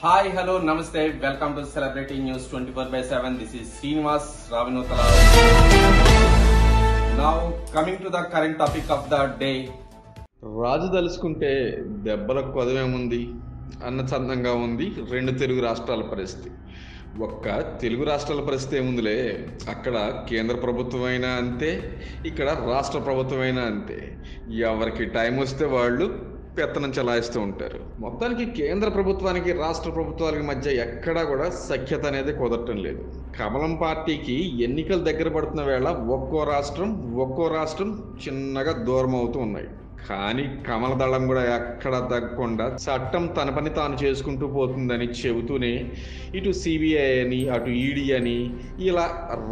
Hi hello namaste welcome to celebrity news twenty four by seven this is Srinivas Ravinuthala now coming to the current topic of the day రాజు తలుచుకుంటే దెబ్బలకు కొదవేముంది అన్న చందంగా ఉంది రెండు తెలుగు రాష్ట్రాల పరిస్థితి ఒక్క తెలుగు రాష్ట్రాల పరిస్థితి ఏముందిలే అక్కడ కేంద్ర ప్రభుత్వం అయినా అంతే ఇక్కడ రాష్ట్ర ప్రభుత్వం అయినా అంతే ఎవరికి టైం వస్తే వాళ్ళు పెత్తనం చలాయిస్తూ ఉంటారు మొత్తానికి కేంద్ర ప్రభుత్వానికి రాష్ట్ర ప్రభుత్వాలకి మధ్య ఎక్కడా కూడా సఖ్యత అనేది కుదరటం లేదు కమలం పార్టీకి ఎన్నికలు దగ్గర పడుతున్న వేళ ఒక్కో రాష్ట్రం ఒక్కో రాష్ట్రం చిన్నగా దూరం అవుతూ ఉన్నాయి కానీ కమల దళం కూడా ఎక్కడ తగ్గకుండా చట్టం తన పని తాను చేసుకుంటూ పోతుందని చెబుతూనే ఇటు సిబిఐ అని అటు ఈడీ అని ఇలా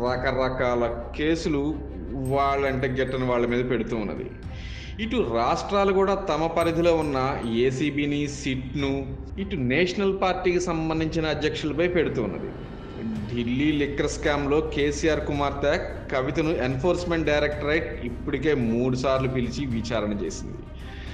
రకరకాల కేసులు వాళ్ళంటే గిట్టని వాళ్ళ మీద పెడుతూ ఉన్నది ఇటు రాష్ట్రాలు కూడా తమ పరిధిలో ఉన్న ఏసీబీని సిట్ను ఇటు నేషనల్ పార్టీకి సంబంధించిన అధ్యక్షులపై పెడుతూ ఉన్నది ఢిల్లీ లిక్కర్ స్కామ్లో కేసీఆర్ కుమార్తె కవితను ఎన్ఫోర్స్మెంట్ డైరెక్టరేట్ ఇప్పటికే మూడు సార్లు పిలిచి విచారణ చేసింది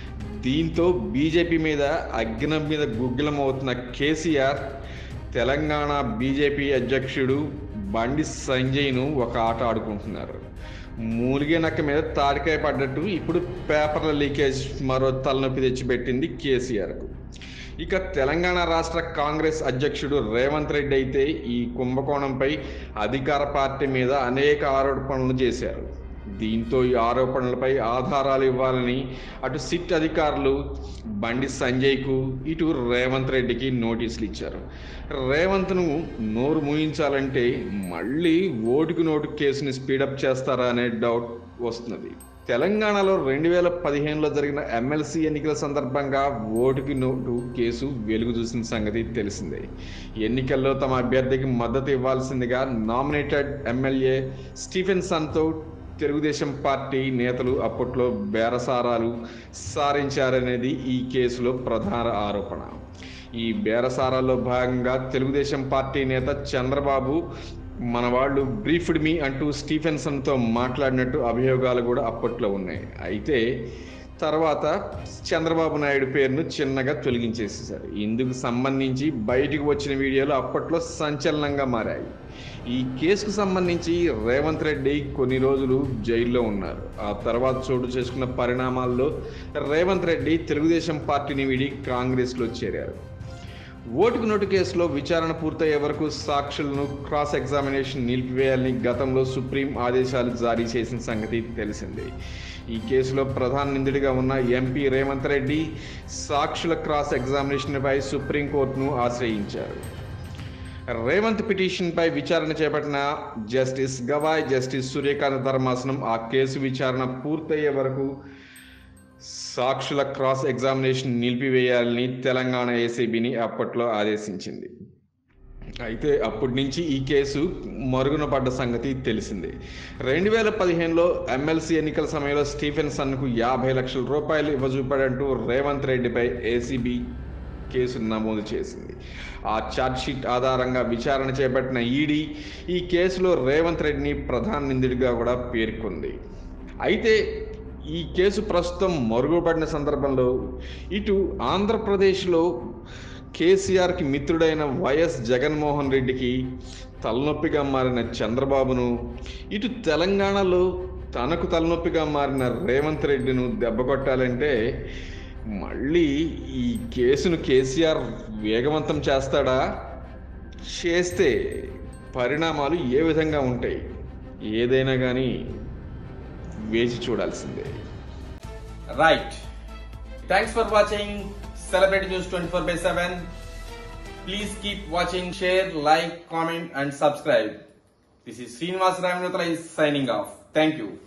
దీంతో బీజేపీ మీద అగ్నం మీద గుగ్గిలం అవుతున్న కేసీఆర్ తెలంగాణ బీజేపీ అధ్యక్షుడు బండి సంజయ్ను ఒక ఆట ఆడుకుంటున్నారు మూలిగే నక్క మీద తాడికాయ పడ్డట్టు ఇప్పుడు పేపర్ల లీకేజ్ మరో తలనొప్పి తెచ్చిపెట్టింది కేసీఆర్కు ఇక తెలంగాణ రాష్ట్ర కాంగ్రెస్ అధ్యక్షుడు రేవంత్ రెడ్డి అయితే ఈ కుంభకోణంపై అధికార పార్టీ మీద అనేక ఆరోపణలు చేశారు దీంతో ఈ ఆరోపణలపై ఆధారాలు ఇవ్వాలని అటు సిట్ అధికారులు బండి సంజయ్కు ఇటు రేవంత్ రెడ్డికి నోటీసులు ఇచ్చారు రేవంత్ను నోరు మూయించాలంటే మళ్ళీ ఓటుకు నోటు కేసుని స్పీడప్ చేస్తారా అనే డౌట్ వస్తున్నది తెలంగాణలో రెండు వేల పదిహేనులో జరిగిన ఎమ్మెల్సీ ఎన్నికల సందర్భంగా ఓటుకి నోటు కేసు వెలుగు చూసిన సంగతి తెలిసిందే ఎన్నికల్లో తమ అభ్యర్థికి మద్దతు ఇవ్వాల్సిందిగా నామినేటెడ్ ఎమ్మెల్యే స్టీఫెన్ సన్తో తెలుగుదేశం పార్టీ నేతలు అప్పట్లో బేరసారాలు సారించారనేది ఈ కేసులో ప్రధాన ఆరోపణ ఈ బేరసారాల్లో భాగంగా తెలుగుదేశం పార్టీ నేత చంద్రబాబు మన వాళ్ళు బ్రీఫ్డ్ మీ అంటూ స్టీఫెన్సన్తో మాట్లాడినట్టు అభియోగాలు కూడా అప్పట్లో ఉన్నాయి అయితే తర్వాత చంద్రబాబు నాయుడు పేరును చిన్నగా తొలగించేసేసారు ఇందుకు సంబంధించి బయటకు వచ్చిన వీడియోలు అప్పట్లో సంచలనంగా మారాయి ఈ కేసుకు సంబంధించి రేవంత్ రెడ్డి కొన్ని రోజులు జైల్లో ఉన్నారు ఆ తర్వాత చోటు చేసుకున్న పరిణామాల్లో రేవంత్ రెడ్డి తెలుగుదేశం పార్టీని వీడి కాంగ్రెస్లో చేరారు ఓటుకు నోటు కేసులో విచారణ పూర్తయ్యే వరకు సాక్షులను క్రాస్ ఎగ్జామినేషన్ నిలిపివేయాలని గతంలో సుప్రీం ఆదేశాలు జారీ చేసిన సంగతి తెలిసిందే ఈ కేసులో ప్రధాన నిందితుడిగా ఉన్న ఎంపీ రేవంత్ రెడ్డి సాక్షుల క్రాస్ ఎగ్జామినేషన్పై సుప్రీంకోర్టును ఆశ్రయించారు రేవంత్ పిటిషన్పై విచారణ చేపట్టిన జస్టిస్ గవాయ్ జస్టిస్ సూర్యకాంత్ ధర్మాసనం ఆ కేసు విచారణ పూర్తయ్యే వరకు సాక్షుల క్రాస్ ఎగ్జామినేషన్ నిలిపివేయాలని తెలంగాణ ఏసీబీని అప్పట్లో ఆదేశించింది అయితే అప్పటి నుంచి ఈ కేసు మరుగున పడ్డ సంగతి తెలిసిందే రెండు వేల పదిహేనులో ఎమ్మెల్సీ ఎన్నికల సమయంలో స్టీఫెన్ సన్కు యాభై లక్షల రూపాయలు ఇవ్వజూపాడంటూ రేవంత్ రెడ్డిపై ఏసీబీ కేసు నమోదు చేసింది ఆ ఛార్జ్షీట్ ఆధారంగా విచారణ చేపట్టిన ఈడీ ఈ కేసులో రేవంత్ రెడ్డిని ప్రధాన నిందితుడిగా కూడా పేర్కొంది అయితే ఈ కేసు ప్రస్తుతం మరుగుపడిన సందర్భంలో ఇటు ఆంధ్రప్రదేశ్లో కేసీఆర్కి మిత్రుడైన వైఎస్ జగన్మోహన్ రెడ్డికి తలనొప్పిగా మారిన చంద్రబాబును ఇటు తెలంగాణలో తనకు తలనొప్పిగా మారిన రేవంత్ రెడ్డిను దెబ్బకొట్టాలంటే మళ్ళీ ఈ కేసును కేసీఆర్ వేగవంతం చేస్తాడా చేస్తే పరిణామాలు ఏ విధంగా ఉంటాయి ఏదైనా కానీ వేచి చూడాల్సిందే right thanks for watching celebrity news twenty four by seven please keep watching share like comment and subscribe this is Srinivas Raminothala is signing off. Thank you.